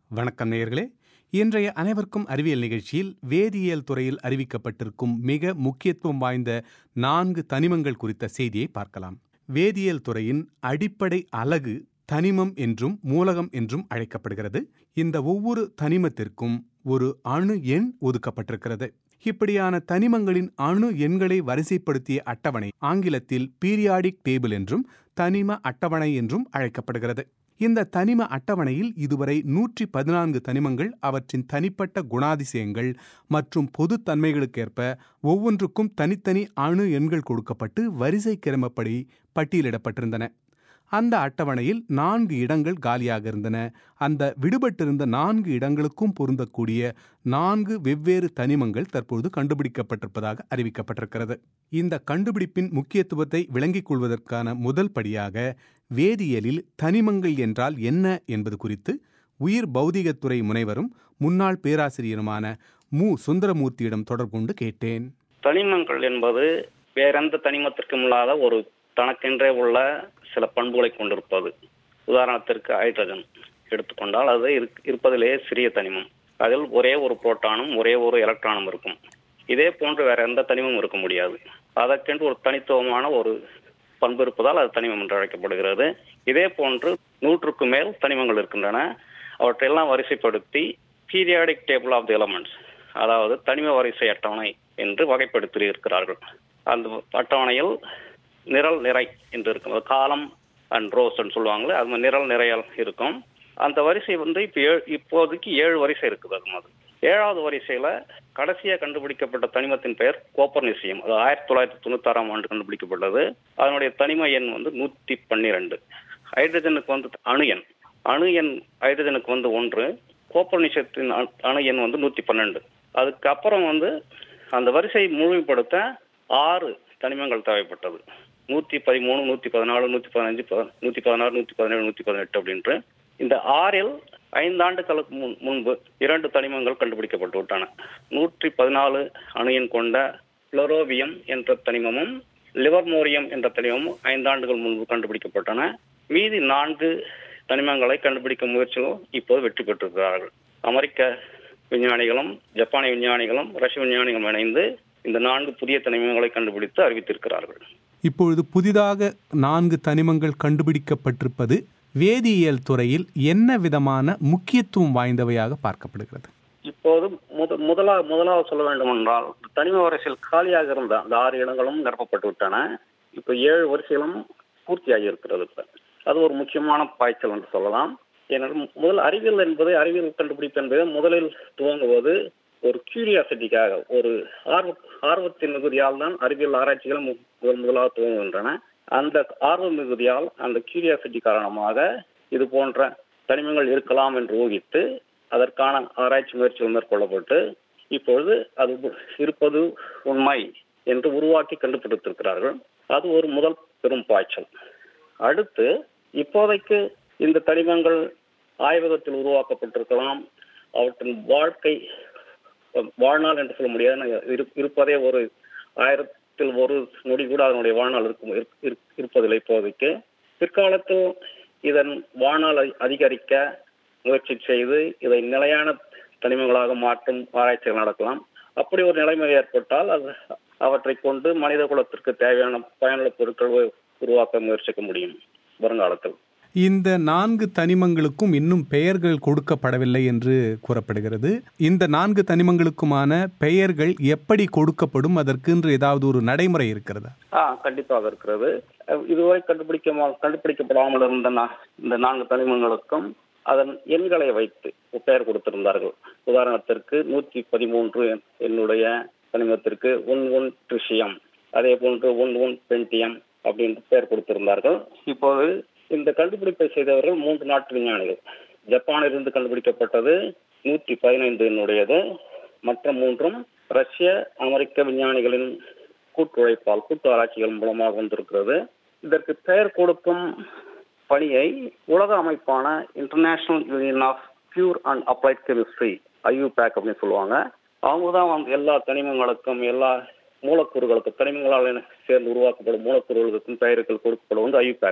வணக்கம் நேயர்களே இன்றைய அனைவருக்கும் அறிவியல் நிகழ்ச்சியில் வேதியியல் துறையில் அறிவிக்கப்பட்டிருக்கும் மிக முக்கியத்துவம் வாய்ந்த நான்கு தனிமங்கள் குறித்த செய்தியை பார்க்கலாம் வேதியியல் துறையின் அடிப்படை அலகு தனிமம் என்றும் மூலகம் என்றும் அழைக்கப்படுகிறது இந்த ஒவ்வொரு தனிமத்திற்கும் ஒரு அணு எண் ஒதுக்கப்பட்டிருக்கிறது இப்படியான தனிமங்களின் அணு எண்களை வரிசைப்படுத்திய அட்டவணை ஆங்கிலத்தில் பீரியாடிக் டேபிள் என்றும் தனிம அட்டவணை என்றும் அழைக்கப்படுகிறது இந்த தனிம அட்டவணையில் இதுவரை நூற்றி பதினான்கு தனிமங்கள் அவற்றின் தனிப்பட்ட குணாதிசயங்கள் மற்றும் பொது தன்மைகளுக்கேற்ப ஒவ்வொன்றுக்கும் தனித்தனி அணு எண்கள் கொடுக்கப்பட்டு வரிசை கிரமப்படி பட்டியலிடப்பட்டிருந்தன அந்த அட்டவணையில் நான்கு இடங்கள் காலியாக இருந்தன அந்த விடுபட்டிருந்த நான்கு இடங்களுக்கும் பொருந்தக்கூடிய நான்கு வெவ்வேறு தனிமங்கள் தற்பொழுது கண்டுபிடிக்கப்பட்டிருப்பதாக அறிவிக்கப்பட்டிருக்கிறது இந்த கண்டுபிடிப்பின் முக்கியத்துவத்தை விளங்கிக் கொள்வதற்கான முதல் படியாக வேதியியலில் தனிமங்கள் என்றால் என்ன என்பது குறித்து உயிர் பௌதிகத்துறை முனைவரும் முன்னாள் பேராசிரியருமான மு சுந்தரமூர்த்தியிடம் தொடர்பு கொண்டு கேட்டேன் தனிமங்கள் என்பது வேறெந்த தனிமத்திற்கும் இல்லாத ஒரு தனக்கென்றே உள்ள சில பண்புகளை கொண்டிருப்பது உதாரணத்திற்கு ஹைட்ரஜன் எடுத்துக்கொண்டால் அது இருக்- இருப்பதிலேயே சிறிய தனிமம் அதில் ஒரே ஒரு புரோட்டானும் ஒரே ஒரு எலக்ட்ரானும் இருக்கும் இதே போன்று வேற எந்த தனிமமும் இருக்க முடியாது அதற்கென்று ஒரு தனித்துவமான ஒரு பண்பு இருப்பதால் அது தனிமம் என்று அழைக்கப்படுகிறது இதே போன்று நூற்றுக்கு மேல் தனிமங்கள் இருக்கின்றன அவற்றையெல்லாம் வரிசைப்படுத்தி periodic table of the elements அதாவது தனிம வரிசை அட்டவணை என்று வகைப்படுத்தி இருக்கிறார்கள் அந்த அட்டவணையில் நிரல் நிறை என்று இருக்கும் அது காலம் அண்ட் ரோஸ் சொல்லுவாங்களே அது மாதிரி நிரல் நிறையால் இருக்கும் அந்த வரிசை வந்து இப்போ ஏழு இப்போதைக்கு ஏழு வரிசை இருக்குது அது மாதிரி ஏழாவது வரிசையில கடைசியா கண்டுபிடிக்கப்பட்ட தனிமத்தின் பெயர் கோப்பர்னிசியம் அது ஆயிரத்தி தொள்ளாயிரத்தி தொண்ணூத்தாறாம் ஆண்டு கண்டுபிடிக்கப்பட்டது அதனுடைய தனிம எண் வந்து நூத்தி பன்னிரெண்டு ஹைட்ரஜனுக்கு வந்து அணு எண் அணு எண் ஹைட்ரஜனுக்கு வந்து ஒன்று கோப்பர்னிஷத்தின் அணு- அணு எண் வந்து நூத்தி பன்னெண்டு அதுக்கப்புறம் வந்து அந்த வரிசையை முழுமைப்படுத்த ஆறு தனிமங்கள் தேவைப்பட்டது நூத்தி பதிமூணு நூத்தி பதினாலு நூத்தி பதினஞ்சு ப- நூத்தி பதினாறு நூத்தி பதினேழு நூத்தி பதினெட்டு அப்படின்ட்டு இந்த ஆறில் ஐந்தாண்டுகளுக்கு முன் முன்பு இரண்டு தனிமங்கள் கண்டுபிடிக்கப்பட்டு விட்டன நூற்றி பதினாலு அணு எண் கொண்ட புளோரோவியம் என்ற தனிமமும் லிவர்மோரியம் என்ற தனிமமும் ஐந்தாண்டுகள் முன்பு கண்டுபிடிக்கப்பட்டன மீதி நான்கு தனிமங்களை கண்டுபிடிக்க முயற்சிகளும் இப்போது வெற்றி பெற்றிருக்கிறார்கள் அமெரிக்க விஞ்ஞானிகளும் ஜப்பானிய விஞ்ஞானிகளும் ரஷ்ய விஞ்ஞானிகளும் இணைந்து இந்த நான்கு புதிய தனிமங்களை கண்டுபிடித்து அறிவித்திருக்கிறார்கள் இப்பொழுது புதிதாக நான்கு தனிமங்கள் கண்டுபிடிக்கப்பட்டிருப்பது வேதியியல் துறையில் என்ன விதமான முக்கியத்துவம் வாய்ந்தவையாக பார்க்கப்படுகிறது இப்போது முத முதலா முதலாவது சொல்ல வேண்டும் என்றால் தனிம வரிசையில் காலியாக இருந்த அந்த ஆறு இடங்களும் நிரப்பப்பட்டு விட்டன இப்ப ஏழு வரிசைகளும் பூர்த்தியாகி இருக்கிறது இப்ப அது ஒரு முக்கியமான பாய்ச்சல் என்று சொல்லலாம் ஏனென்றால் முதல் அறிவியல் என்பது அறிவியல் கண்டுபிடிப்பு என்பது முதலில் துவங்குவது ஒரு கியூரியாசிட்டிக்காக ஒரு ஆர்வ ஆர்வத்தின் மிகுதியால் தான் அறிவியல் ஆராய்ச்சிகள் மு- முதல் முதலாக துவங்குகின்றன அந்த ஆர்வ மிகுதியால் அந்த கியூரியாசிட்டி காரணமாக இது போன்ற தனிமங்கள் இருக்கலாம் என்று ஊகித்து அதற்கான ஆராய்ச்சி முயற்சிகள் மேற்கொள்ளப்பட்டு இப்பொழுது அது உ- இருப்பது உண்மை என்று உருவாக்கி கண்டுபிடித்திருக்கிறார்கள் அது ஒரு முதல் பெரும் பாய்ச்சல் அடுத்து இப்போதைக்கு இந்த தனிமங்கள் ஆய்வகத்தில் உருவாக்கப்பட்டிருக்கலாம் அவற்றின் வாழ்க்கை வாழ்நாள் என்று சொல்ல முடியாது இரு- இருப்பதே ஒரு ஆயிரத்தில் ஒரு நொடி கூட அதனுடைய வாழ்நாள் இருக்கும் இருக்- இருக்- இருப்பதில்லை இப்போதைக்கு பிற்காலத்தில் இதன் வாழ்நாள் அதி- அதிகரிக்க முயற்சி செய்து இதை நிலையான தனிமங்களாக மாற்றும் ஆராய்ச்சிகள் நடக்கலாம் அப்படி ஒரு நிலைமை ஏற்பட்டால் அது அவற்றை கொண்டு மனித குலத்திற்கு தேவையான பயனுள்ள பொருட்கள் உ- உருவாக்க முயற்சிக்க முடியும் வருங்காலத்தில் இந்த நான்கு தனிமங்களுக்கும் இன்னும் பெயர்கள் கொடுக்கப்படவில்லை என்று கூறப்படுகிறது இந்த நான்கு தனிமங்களுக்குமான பெயர்கள் எப்படி கொடுக்கப்படும் அதற்கென்று ஏதாவது ஒரு நடைமுறை இருக்கிறதா ஆ கண்டிப்பாக இருக்கிறது அஹ் இதுவரை கண்டுபிடிக்க கண்டுபிடிக்கப்படாமல் இருந்த நா- இந்த நான்கு தனிமங்களுக்கும் அதன் எண்களை வைத்து பெயர் கொடுத்திருந்தார்கள் உதாரணத்திற்கு நூற்றி பதிமூன்று என்னுடைய தனிமத்திற்கு ஒன் ஒன் ட்ரிஷியம் அதே போன்று ஒன் ஒன் பென்டியம் அப்படின்னு பெயர் கொடுத்திருந்தார்கள் இப்போது இந்த கண்டுபிடிப்பை செய்தவர்கள் மூன்று நாட்டு விஞ்ஞானிகள் ஜப்பானிலிருந்து கண்டுபிடிக்கப்பட்டது நூற்றி பதினைந்து என்னுடையது மற்ற மூன்றும் ரஷ்ய அமெரிக்க விஞ்ஞானிகளின் கூட்டுழைப்பால் கூட்டு ஆராய்ச்சிகள் மூலமாக வந்திருக்கிறது இதற்கு பெயர் கொடுக்கும் பணியை உலக அமைப்பான international union of pure and applied chemistry IUPAC அப்படின்னு சொல்லுவாங்க அவங்க தான் வந்து எல்லா தனிமங்களுக்கும் எல்லா மூலக்கூறுகளுக்கும் தனிமங்களால் சேர்ந்து உருவாக்கப்படும் மூலக்கூறுகளுக்கும் பெயர்கள் கொடுக்கப்படும் வந்து ஐயூபேக்கலாம்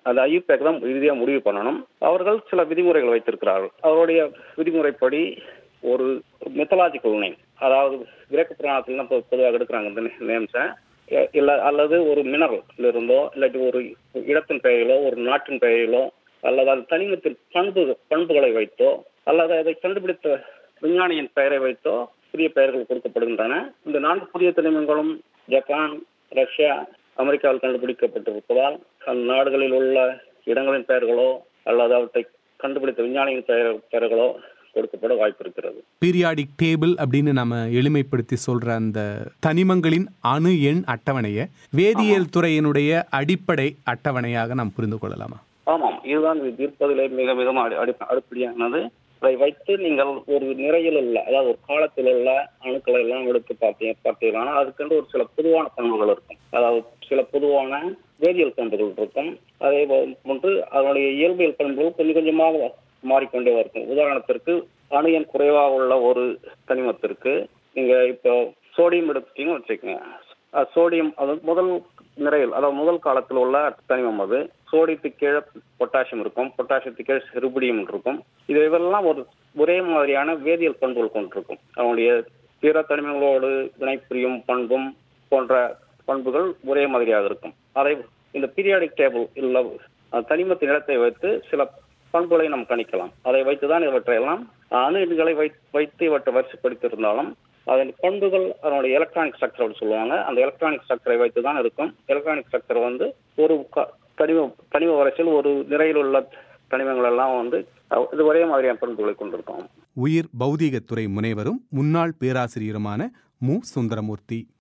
அந்த ஐயூபேக் தான் இறுதியாக முடிவு பண்ணணும் அவர்கள் சில விதிமுறைகள் வைத்திருக்கிறார்கள் அவருடைய விதிமுறைப்படி ஒரு மெத்தலாஜிக்கல் நேம் அதாவது கிரேக்க புராணத்தில் நம்ம பொதுவாக எடுக்கிறாங்க இந்த நேம்ஸை இல்ல அல்லது ஒரு மினரல் இருந்தோ இல்லாட்டி ஒரு இடத்தின் பெயரிலோ ஒரு நாட்டின் பெயரிலோ அல்லது அது தனிமத்தின் பண்பு பண்புகளை வைத்தோ அல்லது அதை கண்டுபிடித்த விஞ்ஞானியின் பெயரை வைத்தோ புதிய பெயர்கள் கொடுக்கப்படுகின்றன இந்த நான்கு புதிய தனிமங்களும் ஜப்பான் ரஷ்யா அமெரிக்காவில் கண்டுபிடிக்கப்பட்டிருப்பதால் அந்த நாடுகளில் உள்ள இடங்களின் பெயர்களோ அல்லது அவற்றை கண்டுபிடித்த விஞ்ஞானியின் பெயர் பெயர்களோ கொடுக்கப்பட வாய்ப்பு இருக்கிறது பீரியாடிக் டேபிள் அப்படின்னு நம்ம எளிமைப்படுத்தி சொல்ற அந்த தனிமங்களின் அணு எண் அட்டவணையை வேதியியல் துறையினுடைய அடிப்படை அட்டவணையாக நாம் புரிந்து கொள்ளலாமா ஆமாம் இதுதான் இருப்பதிலே மிக மிக அடி அடிப்படையானது அதை வைத்து நீங்கள் ஒரு நிறையில் உள்ள அதாவது ஒரு காலத்தில் உள்ள அணுக்களை எல்லாம் எடுத்து பார்த்தீங்க பார்த்தீங்கன்னா அதுக்கென்று ஒரு சில பொதுவான பண்புகள் இருக்கும் அதாவது சில பொதுவான வேதியியல் பண்புகள் இருக்கும் அதே போன்று அதனுடைய இயல்பியல் பண்புகள் கொஞ்சம் கொஞ்சமாக மாறிக்கொண்டே இருக்கும் உதாரணத்திற்கு அணு எண் குறைவாக உள்ள ஒரு தனிமத்திற்கு நீங்க இப்போ சோடியம் எடுத்துட்டீங்கன்னு வச்சுக்கோங்க சோடியம் அது முதல் நிறையில் அதாவது முதல் காலத்தில் உள்ள தனிமம் அது சோடியத்துக்கு கீழே பொட்டாசியம் இருக்கும் பொட்டாசியத்துக்கு கீழே செருபடியம் இருக்கும் இது இதெல்லாம் ஒரு ஒரே மாதிரியான வேதியியல் பண்புகள் கொண்டிருக்கும் அவனுடைய பிற தனிமங்களோடு வினைபுரியும் பண்பும் போன்ற பண்புகள் ஒரே மாதிரியாக இருக்கும் அதை இந்த பீரியாடிக் டேபிள் இல்ல தனிமத்தின் இடத்தை வைத்து சில பண்புகளை நாம் கணிக்கலாம் அதை வைத்துதான் இவற்றையெல்லாம் அணு எண்களை வைத்து இவற்றை வரிசைப்படுத்தியிருந்தாலும் அதன் பண்புகள் அதனுடைய எலக்ட்ரானிக் ஸ்ட்ரக்சர் சொல்லுவாங்க அந்த எலக்ட்ரானிக் ஸ்ட்ரக்சரை வைத்து தான் இருக்கும் எலக்ட்ரானிக் ஸ்ட்ரக்சர் வந்து ஒரு தனிம தனிம வரிசையில் ஒரு நிறையில் உள்ள தனிமங்கள் எல்லாம் வந்து இது ஒரே மாதிரியான பண்புகளை கொண்டிருக்கும் உயிர் பௌதீகத்துறை முனைவரும் முன்னாள் பேராசிரியருமான மு சுந்தரமூர்த்தி